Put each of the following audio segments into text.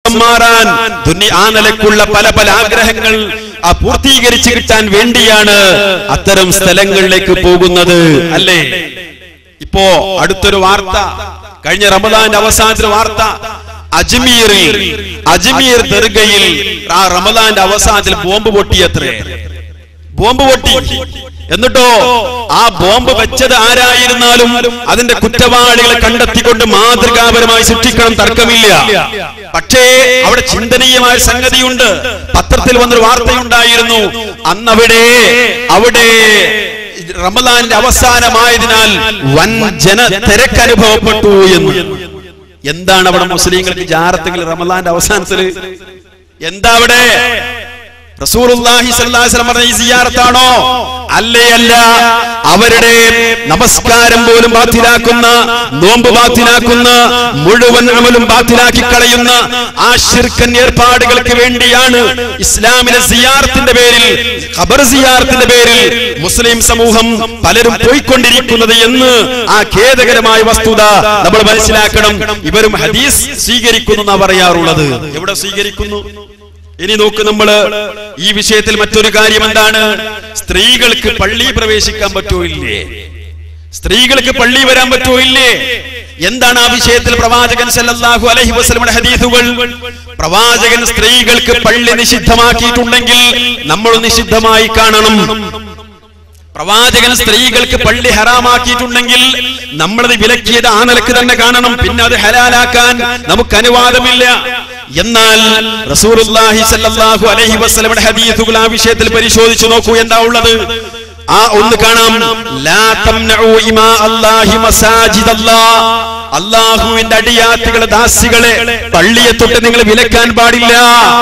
അസുഖം മാറാൻ ദുനി- ആ നിലക്കുള്ള പല പല ആഗ്രഹങ്ങൾ ആ പൂർത്തീകരിച്ച് കിട്ടാൻ വേണ്ടിയാണ് അത്തരം സ്ഥലങ്ങളിലേക്ക് പോകുന്നത് അല്ലേ ഇപ്പോ അടുത്തൊരു വാർത്ത കഴിഞ്ഞ റമദാന്റെ അവസാനത്തിലെ വാർത്ത അജ്മീറിൽ അജ്മീർ ദർഗയിൽ ആ റമദാന്റെ അവസാനത്തിൽ ബോംബ് പൊട്ടിയത്രേ ബോംബ് പൊട്ടി എന്നിട്ടോ ആ ബോംബ് വെച്ചത് ആരായിരുന്നാലും അതിന്റെ കുറ്റവാളികളെ കണ്ടെത്തിക്കൊണ്ട് മാതൃകാപരമായി സൃഷ്ടിക്കണം തർക്കമില്ല പക്ഷേ അവിടെ ചിന്തനീയമായ ഒരു സംഗതിയുണ്ട് പത്രത്തിൽ വന്നൊരു വാർത്തയുണ്ടായിരുന്നു അന്നവിടെ അവിടെ റമദാന്റെ അവസാനമായതിനാൽ വൻ ജന തിരക്ക് അനുഭവപ്പെട്ടു എന്ന് എന്താണ് അവിടെ മുസ്ലിങ്ങൾക്ക് ജാറത്തെങ്കിൽ റമദാന്റെ അവസാനത്തിൽ എന്താ അവിടെ റസൂലുള്ളാഹി സ്വല്ലല്ലാഹി അലൈഹി വസല്ലം പറഞ്ഞ ഈ സിയാറത്താണോ അല്ലേ അല്ല അവരുടെ നമസ്കാരം പോലും ബാത്തിലാക്കുന്ന നോമ്പ് ബാത്തിലാക്കുന്ന മുഴുവൻ അമലും ബാത്തിലാക്കി കളയുന്ന ആ ശിർക്കൻ ഏർപ്പാടുകൾക്ക് വേണ്ടിയാണ് ഇസ്ലാമിലെ സിയാറത്തിന്റെ പേരിൽ ഖബർ സിയാറത്തിന്റെ പേരിൽ മുസ്ലിം സമൂഹം പലരും പോയിക്കൊണ്ടിരിക്കുന്നത് എന്ന് ആ ഖേദകരമായ വസ്തുത നമ്മൾ മനസ്സിലാക്കണം ഇവരും ഹദീസ് സ്വീകരിക്കുന്നു എന്നാ പറയാറുള്ളത് എവിടെ സ്വീകരിക്കുന്നു ഇനി നോക്ക് നമ്മള് ഈ വിഷയത്തിൽ മറ്റൊരു കാര്യം എന്താണ് സ്ത്രീകൾക്ക് പള്ളി പ്രവേശിക്കാൻ പറ്റുമോ ഇല്ലേ സ്ത്രീകൾക്ക് പള്ളി വരാൻ പറ്റുമോ ഇല്ലേ എന്താണ് ആ വിഷയത്തിൽ പ്രവാചകൻ സല്ലല്ലാഹു അലൈഹി വസല്ലമയുടെ ഹദീസുകൾ പ്രവാചകൻ സ്ത്രീകൾക്ക് പള്ളി നിഷിദ്ധമാക്കിയിട്ടുണ്ടെങ്കിൽ നമ്മൾ നിഷിദ്ധമായി കാണണം പ്രവാചകൻ സ്ത്രീകൾക്ക് പള്ളി ഹറാമാക്കിയിട്ടുണ്ടെങ്കിൽ നമ്മളത് വിലക്കിയത് ആ നിലക്ക് തന്നെ കാണണം പിന്നെ അത് ഹലാലാക്കാൻ നമുക്ക് അനുവാദമില്ല എന്നാൽ റസൂലുള്ളാഹി സല്ലല്ലാഹു അലൈഹി വസല്ലമയുടെ ഹദീസുകൾ ആ വിഷയത്തിൽ പരിശോധിച്ചു നോക്കൂ എന്താ ഉള്ളത് ആ ഒന്ന് കാണാം ലാ തംനഉ ഇമാ അല്ലാഹി മസാജിദല്ലാഹ് അല്ലാഹുവിന്റെ അടിയാത്തുകളെ ദാസികളെ പള്ളിയെ തൊട്ട് നിങ്ങൾ വിലക്കാൻ പാടില്ല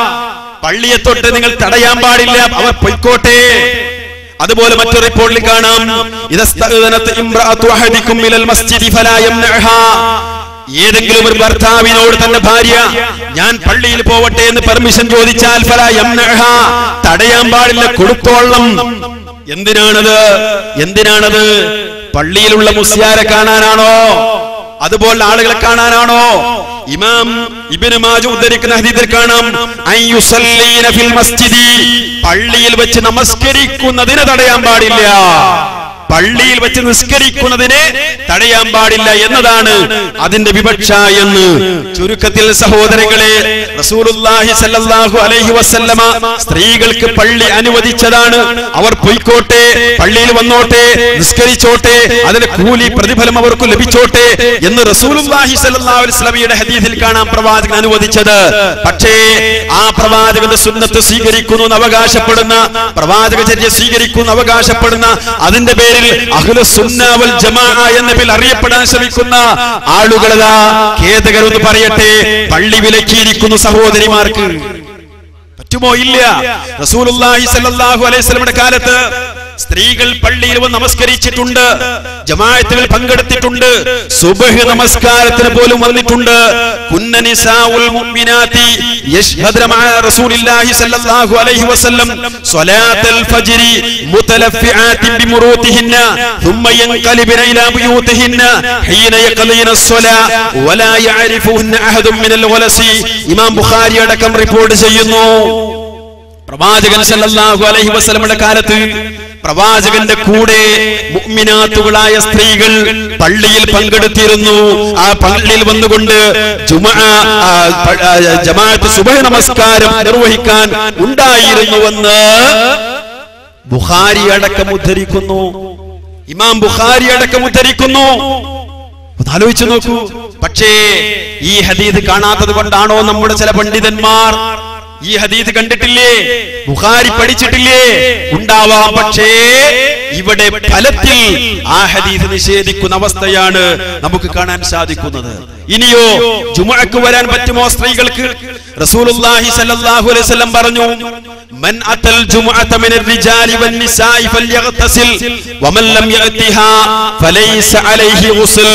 പള്ളിയെ തൊട്ട് നിങ്ങൾ തടയാൻ പാടില്ല അവർ പൊയ്ക്കോട്ടെ അതുപോലെ മറ്റൊരു റിപ്പോർട്ടിൽ കാണാം ഇദസ്തഅദനത് ഇംറഅതു അഹദികും മിനൽ മസ്ജിദി ഫലാ യംനഅഹാ ഏതെങ്കിലും ഒരു ഭർത്താവിനോട് തന്റെ ഭാര്യ ഞാൻ പള്ളിയിൽ പോവട്ടെ എന്ന് പെർമിഷൻ ചോദിച്ചാൽ ഫലാ യംനഅഹാ തടയാൻ പാടില്ല കൊടുത്തോളം എന്തിനാണത് എന്തിനാണത് പള്ളിയിലുള്ള മുസ്യാരെ കാണാനാണോ അതുപോലെ ആളുകളെ കാണാനാണോ ഇമാം ഇബ്നു മാജ ഉദ്ധരിക്കുന്ന ഹദീസിൽ കാണാം അൻ യുസല്ലീന ഫിൽ മസ്ജിദി പള്ളിയിൽ വെച്ച് നമസ്കരിക്കുന്നതിന് തടയാൻ പാടില്ല പള്ളിയിൽ വെച്ച് നിസ്കരിക്കുന്നതിനെ തടയാൻ പാടില്ല എന്നതാണ് അതിന്റെ വിവക്ഷ എന്ന് ചുരുക്കത്തിൽ സഹോദരങ്ങളെ റസൂലുള്ളാഹി സല്ലല്ലാഹു അലൈഹി വസല്ലമ സ്ത്രീകൾക്ക് പള്ളി അനുവദിച്ചതാണ് അവർ പൊയ്ക്കോട്ടെ പള്ളിയിൽ വന്നോട്ടെ നിസ്കരിച്ചോട്ടെ അതിന് കൂലി പ്രതിഫലം അവർക്ക് ലഭിച്ചോട്ടെ എന്ന് റസൂലുള്ളാഹി സല്ലല്ലാഹു അലൈഹി വസല്ലമയുടെ ഹദീസിൽ കാണാം പ്രവാചകൻ അനുവദിച്ചത് പക്ഷേ ആ പ്രവാചകന്റെ സുന്നത്ത് സ്വീകരിക്കുന്നു എന്ന് അവകാശപ്പെടുന്ന പ്രവാചകചര്യ സ്വീകരിക്കുന്നു അവകാശപ്പെടുന്ന അതിന്റെ പേരിൽ അഹ്ലു സുന്ന വൽ ജമാ എന്ന പേരിൽ അറിയപ്പെടാൻ ശ്രമിക്കുന്ന ആളുകളതാ ഖേദകരെന്ന് പറയട്ടെ പള്ളി വിലക്കിയിരിക്കുന്നു സഹോദരിമാർക്ക് പറ്റുമോ ഇല്ല റസൂലുള്ളാഹി സ്വല്ലല്ലാഹു അലൈഹി വസല്ലമയുടെ കാലത്ത് സ്ത്രീകൾ പള്ളിയിൽ വന്ന് നമസ്കരിച്ചിട്ടുണ്ട് ജമാഅത്തുകൾ പങ്കെടുത്തിട്ടുണ്ട് സുബഹ് നമസ്കാരത്തിന് പോലും വന്നിട്ടുണ്ട് കുന്ന നിസാഉൽ മുഅ്മിനാത്തി യശ്ഹദന മഅ റസൂലില്ലാഹി സ്വല്ലല്ലാഹു അലൈഹി വസല്ലം സ്വലാത്തൽ ഫജ്രി മുതലഫിആത്തിൻ ബിമുറൂതിഹിന്ന ثم ينقلبن إلى بيوتهن حين يقضين الصلاة ولا يعرفهن أحد من الغلس ഇമാം ബുഖാരി അടക്കം റിപ്പോർട്ട് ചെയ്യുന്നു പ്രവാചകൻ സല്ലല്ലാഹു അലൈഹി വസല്ലമയുടെ കാലത്ത് പ്രവാചകന്റെ കൂടെ മുഅ്മിനാത്തുകളായ സ്ത്രീകൾ പള്ളിയിൽ പങ്കെടുത്തിരുന്നു ആ പള്ളിയിൽ വന്നുകൊണ്ട് ജുമഅ ആ, പ- ആ, ജമാഅത്ത് സുബഹ് നമസ്കാരം നിർവഹിക്കാൻ ഉണ്ടായിരുന്നുവെന്ന് ബുഖാരി അടക്കം ഉദ്ധരിക്കുന്നു ഇമാം ബുഖാരി അടക്കം ഉദ്ധരിക്കുന്നു ഒന്ന് ആലോചിച്ചു നോക്കൂ പക്ഷേ ഈ ഹദീദ് കാണാത്തത് കൊണ്ടാണോ നമ്മുടെ ചില പണ്ഡിതന്മാർ ഈ ഹദീദ് കണ്ടിട്ടില്ലേ ബുഖാരി പഠിച്ചിട്ടില്ലേ ഉണ്ടാവാം പക്ഷേ ഇവിടെ ഫലത്തിൽ ആ ഹദീദ് നിഷേധിക്കുന്ന അവസ്ഥയാണ് നമുക്ക് കാണാൻ സാധിക്കുന്നത് ഇനിയോ ജുമുഅക്ക് വരാൻ പറ്റുമോ സ്ത്രീകൾക്ക് റസൂലുള്ളാഹി സ്വല്ലല്ലാഹു അലൈഹി വസല്ലം പറഞ്ഞു മൻ അത്തൽ ജുമുഅത മിന الرجال والنساء فليغتسل ومن لم يأتها فليس عليه غسل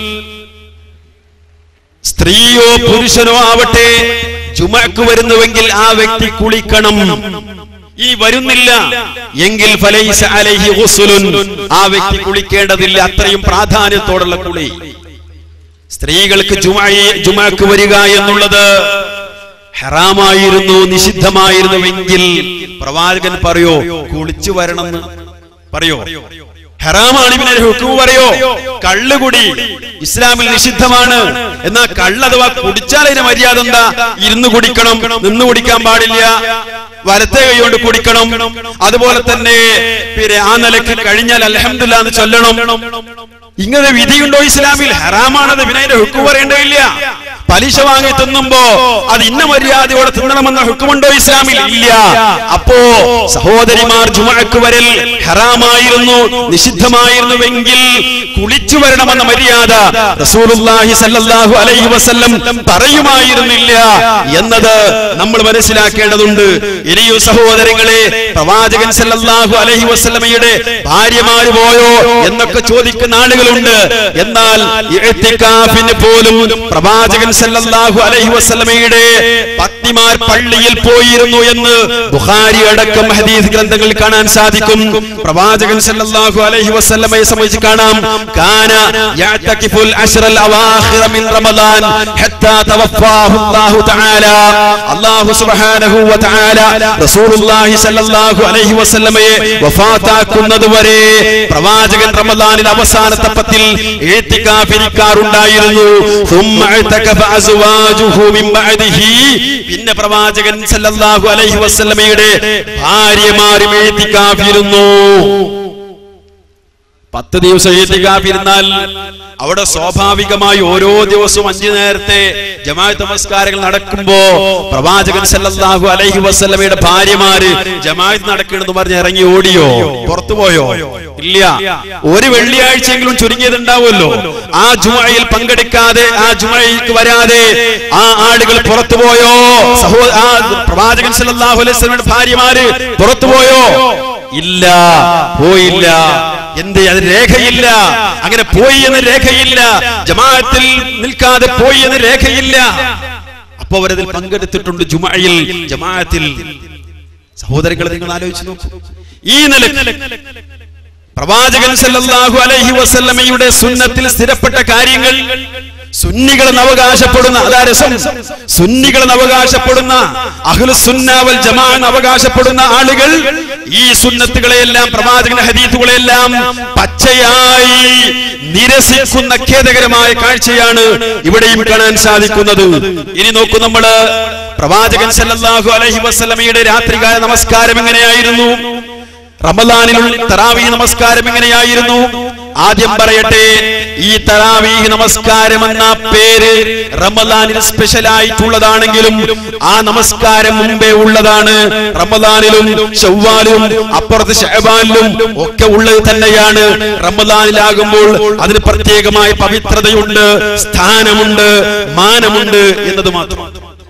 സ്ത്രീയോ പുരുഷനോ ആവട്ടെ ജുമക്ക് വരുന്നുവെങ്കിൽ ആ വ്യക്തി കുളിക്കണം ഇനി വരുന്നില്ല എങ്കിൽ ഫലൈസ അലൈഹി ഗുസ്ലുൻ ആ വ്യക്തി കുളിക്കേണ്ടതില്ല അത്രയും പ്രാധാന്യത്തോടുള്ള കുളി സ്ത്രീകൾക്ക് ജുമയെ ജുമക്ക് വരിക എന്നുള്ളത് ഹറാമായിരുന്നു നിഷിദ്ധമായിരുന്നുവെങ്കിൽ പ്രവാചകൻ പറയോ കുളിച്ചു വരണമെന്ന് പറയോ ഹറാമാണ് ഇവനെ ഹുക്കും പറയോ കള്ളുകുടി ഇസ്ലാമിൽ നിഷിദ്ധമാണ് എന്നാ കള്ള് അഥവാ കുടിച്ചാൽ അതിന് മര്യാദ എന്താ ഇരുന്ന് കുടിക്കണം നിന്ന് കുടിക്കാൻ പാടില്ല വലത്തെ കൈ കൊണ്ട് കുടിക്കണം അതുപോലെ തന്നെ പിന്നെ ആ നിലക്ക് കഴിഞ്ഞാൽ അലഹമില്ല എന്ന് ചൊല്ലണം ഇങ്ങനെ വിധിയുണ്ടോ ഇസ്ലാമിൽ ഹറാമാണത് പിന്നെ അതിന്റെ ഹുക്കും പറയേണ്ടതില്ല പലിശ വാങ്ങി തിന്നുമ്പോ അത് ഇന്ന മര്യാദയോടെ തിന്നണമെന്ന ഹുക്കുമുണ്ടോ ഇസ്ലാമിൽ ഇല്ല അപ്പോ സഹോദരിമാർ ജുമഴക്ക് വരൽ ഹറാമായിരുന്നു നിഷിദ്ധമായിരുന്നുവെങ്കിൽ കുളിച്ചു വരണമെന്ന മര്യാദ റസൂലുള്ളാഹി സല്ലല്ലാഹു അലൈഹി വസല്ലം പറയുമായിരുന്നില്ല എന്നത് നമ്മൾ മനസ്സിലാക്കേണ്ടതുണ്ട് ഇനിയും സഹോദരങ്ങളെ പ്രവാചകൻ സല്ലല്ലാഹു അലൈഹി വസല്ലമയുടെ ഭാര്യമാര് പോയോ എന്നൊക്കെ ചോദിക്കുന്ന ആളുകളുണ്ട് എന്നാൽ ഇഅ്തികാഫിന് പോലും പ്രവാചകൻ സല്ലല്ലാഹു അലൈഹി വസല്ലമയുടെ പത്നിമാർ പള്ളിയിൽ പോയിരുന്നു എന്ന് ബുഖാരി അടക്കം ഹദീസ് ഗ്രന്ഥങ്ങളിൽ കാണാൻ സാധിക്കും പ്രവാചകൻ സല്ലല്ലാഹു അലൈഹി വസല്ലമയെ സംബന്ധിച്ച് കാണാം കാന യഅ്തകിഫുൽ അശ്റൽ അവാഖിറ മിൻ റമദാൻ ഹത്താ തവഫാഹു അല്ലാഹു തആല അല്ലാഹു സുബ്ഹാനഹു വ തആല റസൂലുള്ളാഹി സല്ലല്ലാഹു അലൈഹി വസല്ലമയെ വഫാത്താക്കുന്നത് വരെ പ്രവാചകൻ റമദാനിൽ അവസാനത്തെ പത്തിൽ ഏത്തിക്കാഫിരിക്കാറുണ്ടായിരുന്നു ثم اعتكف أزواجه من بعده പിന്നെ പ്രവാചകൻ സല്ലല്ലാഹു അലൈഹി വസല്ലമയുടെ ഭാര്യമാരും ഏത്തിക്കാഫിരുന്നു പത്ത് ദിവസം ഏത്തിക്കാഫിരുന്നാൽ അവിടെ സ്വാഭാവികമായി ഓരോ ദിവസവും അഞ്ചു നേരത്തെ ജമാഅത്ത് നമസ്കാരങ്ങൾ നടക്കുമ്പോ പ്രവാചകൻ സല്ലല്ലാഹു അലൈഹി വസല്ലമയുടെ ഭാര്യമാര് ജമാഅത്ത് നടക്കണമെന്ന് പറഞ്ഞ് ഇറങ്ങി ഓടിയോ പുറത്തുപോയോ ഇല്ല ഒരു വെള്ളിയാഴ്ചയെങ്കിലും ചുരുങ്ങിയത് ഉണ്ടാവുമല്ലോ ആ ജുമയിൽ പങ്കെടുക്കാതെ ആ ജുമയ്ക്ക് വരാതെ ആ ആളുകൾ പുറത്തുപോയോ സഹോ ആ പ്രവാചകൻ സല്ലല്ലാഹു അലൈഹി വസല്ലമയുടെ ഭാര്യമാര് പുറത്തുപോയോ ഇല്ല പോയില്ല എന്ത് അതിന് രേഖയില്ല അങ്ങനെ പോയി എന്ന് രേഖയില്ല ജമാഅത്തിൽ നിൽക്കാതെ പോയി എന്ന് രേഖയില്ല അപ്പൊ അവരതിൽ പങ്കെടുത്തിട്ടുണ്ട് ജുമയിൽ ജമാഅത്തിൽ സഹോദരങ്ങളെ നിങ്ങൾ ആലോചിച്ച് നോക്കൂ ഈ നില പ്രവാചകൻ സല്ലല്ലാഹു അലൈഹി വസല്ലമയുടെ സുന്നത്തിൽ സ്ഥിരപ്പെട്ട കാര്യങ്ങൾ സുന്നികളെന്ന് അവകാശപ്പെടുന്ന അതാ രസം സുന്നികളെന്ന് അവകാശപ്പെടുന്ന അഹ്ലു സുന്നാവൽ ജമാ എന്ന് അവകാശപ്പെടുന്ന ആളുകൾ ഈ സുന്നത്തുകളെയെല്ലാം പ്രവാചകന്റെ ഹദീത്തുകളെല്ലാം പച്ചയായി നിരസിക്കുന്ന ഖേദകരമായ കാഴ്ചയാണ് ഇവിടെയും കാണാൻ സാധിക്കുന്നത് ഇനി നോക്കൂ നമ്മള് പ്രവാചകൻ സല്ലല്ലാഹു അലൈഹി വസല്ലമയുടെ രാത്രികാല നമസ്കാരം എങ്ങനെയായിരുന്നു റമദാനിലുള്ള തറാവി നമസ്കാരം എങ്ങനെയായിരുന്നു ആദ്യം പറയട്ടെ ഈ തറാവീഹ് നമസ്കാരം എന്ന പേര് റമദാനിൽ സ്പെഷ്യൽ ആയിട്ടുള്ളതാണെങ്കിലും ആ നമസ്കാരം മുമ്പേ ഉള്ളതാണ് റമദാനിലും ഷവ്വാലും അപ്പുറത്ത് ഷഹബാനിലും ഒക്കെ ഉള്ളത് തന്നെയാണ് റമദാനിലാകുമ്പോൾ അതിന് പ്രത്യേകമായ പവിത്രതയുണ്ട് സ്ഥാനമുണ്ട് മാനമുണ്ട് എന്നത് മാത്രം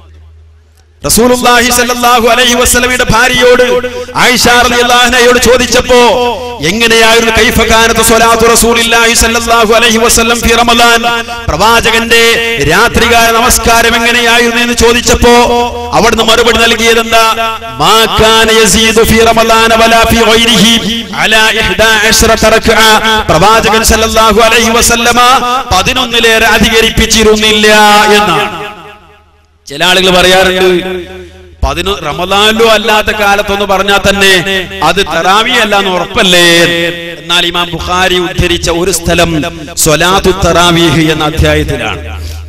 റസൂലുള്ളാഹി സല്ലല്ലാഹു അലൈഹി വസല്ലമയുടെ ഭാര്യയോട് ആയിഷ റളിയല്ലാഹു അൻഹയോട് ചോദിച്ചപ്പോ എങ്ങനെയായിരുന്നു കൈഫ കാനത്ത് സ്വലാത്തു റസൂലില്ലാഹി സല്ലല്ലാഹു അലൈഹി വസല്ലം ഫി റമദാൻ പ്രവാചകന്റെ രാത്രികാല നമസ്കാരം എങ്ങനെയായിരുന്നു എന്ന് ചോദിച്ചപ്പോ അവിടുന്ന് മറുപടി നൽകിയത് എന്താ മാ കാന യസീദു ഫി റമദാന വലാ ഫി ഗൈരിഹി അലാ 11 റക്അ പ്രവാചകൻ സല്ലല്ലാഹു അലൈഹി വസല്ലമ 11 ലേറെ അധികരിപ്പിച്ചിരുന്നില്ല എന്നാണ് ചില ആളുകൾ പറയാറുണ്ട് പതിനൊ റമദാനിലോ അല്ലാത്ത കാലത്തൊന്ന് പറഞ്ഞാൽ തന്നെ അത് തറാവി അല്ലാന്ന് ഉറപ്പല്ലേ എന്നാൽ ഇമാം ബുഖാരി ഉദ്ധരിച്ച ഒരു സ്ഥലം സ്വലാത്തു തറാവീഹ് എന്ന അധ്യായത്തിലാണ്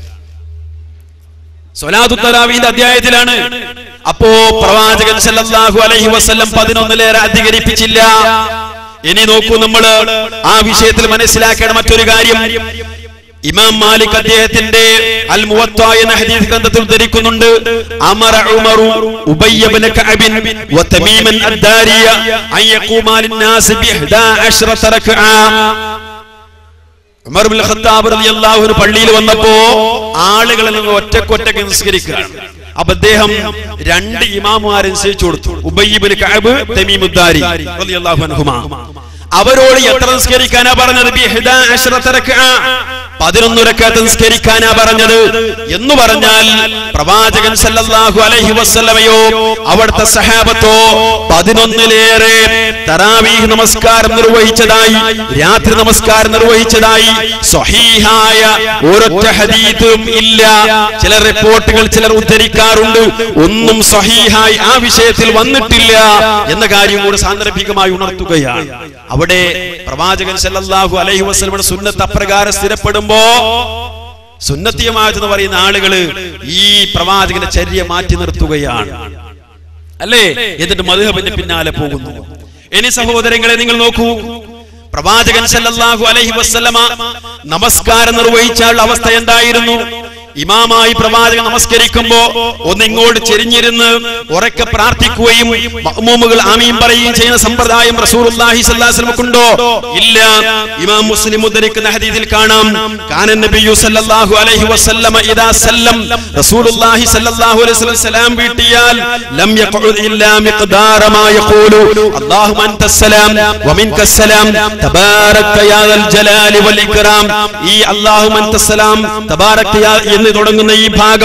സ്വലാത്തു തറാവീന്റെ അധ്യായത്തിലാണ് അപ്പോ പ്രവാചകൻ സല്ലല്ലാഹു അലൈഹി വസല്ലം പതിനൊന്നിലേറെ അധികരിപ്പിച്ചില്ല ഇനി നോക്കൂ നമ്മൾ ആ വിഷയത്തിൽ മനസ്സിലാക്കേണ്ട മറ്റൊരു കാര്യം ഇമാം മാലിക് അദ്ദേഹത്തിന്റെ അൽ മുവത്ത എന്ന ഹദീസ് ഗ്രന്ഥത്തിൽ ഉദ്ധരിക്കുന്നുണ്ട് അമറ ഉമറു ഉബയ്യ ഇബ്നു കഅബിൻ വ തമീമൻ അദ്ദാരിയ അൻ യഖൂമാ ലിന്നാസ് ബി 11 റക്അ ഉമർ ബിൻ ഖത്താബ് റളിയല്ലാഹു അൻഹു പള്ളിയിൽ വന്നപ്പോ ആളുകളിൽ നിന്ന് ഒറ്റക്കൊറ്റക്ക് നിസ്കരിക്കുകയാണ് അപ്പൊ അദ്ദേഹം രണ്ട് ഇമാമുമാരെ നിശ്ചയിച്ചു കൊടുത്തു ഉബയ്യ ഇബ്നു കഅബ് തമീം ഉദ്ദാരി റളിയല്ലാഹു അൻഹുമാ അവരോട് എത്ര നിസ്കരിക്കാനാ പറഞ്ഞത് ബി 11 റക്അ പതിനൊന്ന് റക്കാത്ത് നിസ്കരിക്കാനാ പറഞ്ഞത് എന്ന് പറഞ്ഞാൽ പ്രവാചകൻ സല്ലല്ലാഹു അലൈഹി വസല്ലമയോ അവിടുത്തെ സഹാബത്തോ പതിനൊന്നിലേറെ തറാവീഹ് നമസ്കാരം നിർവഹിച്ചതായി രാത്രി നമസ്കാരം നിർവഹിച്ചതായി സ്വഹീഹായ ഒരൊറ്റ ഹദീത്തും ഇല്ല ചില റിപ്പോർട്ടുകൾ ചിലർ ഉദ്ധരിക്കാറുണ്ട് ഒന്നും സ്വഹീഹായി ആ വിഷയത്തിൽ വന്നിട്ടില്ല എന്ന കാര്യം കൂടെ സാന്ദർഭികമായി ഉണർത്തുകയാണ് അവിടെ പ്രവാചകൻ സല്ലല്ലാഹു അലൈഹി വസല്ലമയുടെ സുന്നത്ത് അപ്രകാരം സ്ഥിരപ്പെടുമ്പോ സുന്നത്തിയമായത് എന്ന് പറയുന്ന ആളുകള് ഈ പ്രവാചകന്റെ ചര്യ മാറ്റി നിർത്തുകയാണ് അല്ലേ എന്നിട്ട് മധുഹബിന്റെ പിന്നാലെ പോകുന്നു ഇനി സഹോദരങ്ങളെ നിങ്ങൾ നോക്കൂ പ്രവാചകൻ സല്ലല്ലാഹു അലൈഹി വസല്ലമ നമസ്കാരം നിർവഹിച്ചാൽ അവസ്ഥ എന്തായിരുന്നു ഇമാമായി പ്രവാചകൻ നമസ്കരിക്കുമ്പോ ഒന്നിങ്ങോട്ട് ചെരിഞ്ഞിരുന്ന് ഉറക്കെ പ്രാർത്ഥിക്കുകയും മഅ്മൂമുകൾ ആമീൻ പറയുകയും ചെയ്യുന്ന സമ്പ്രദായം റസൂലുള്ളാഹി സ്വല്ലല്ലാഹു അലൈഹി വസല്ലമക്കുണ്ടോ ഇല്ല ഇമാം മുസ്ലിം ഉദ്ധരിക്കുന്ന ഹദീസിൽ കാണാം കാനൻ നബിയു സല്ലല്ലാഹു അലൈഹി വസല്ലമ ഇദാ സല്ലം റസൂലുള്ളാഹി സല്ലല്ലാഹു അലൈഹി വസല്ലം സലാം വീട്ടിയാൽ ലം യഖഉദ് ഇല്ലാ മിഖ്ദാറ മാ യഖൂലു അല്ലാഹുമ്മ അൻതസ്സലാം വമിൻകസ്സലാം തബാരക യാ ദൽ ജലാലി വൽ ഇക്റാം ഈ അല്ലാഹുമ്മ അൻതസ്സലാം തബാരക യാ എന്ന് തുടങ്ങുന്ന ഈ ഭാഗം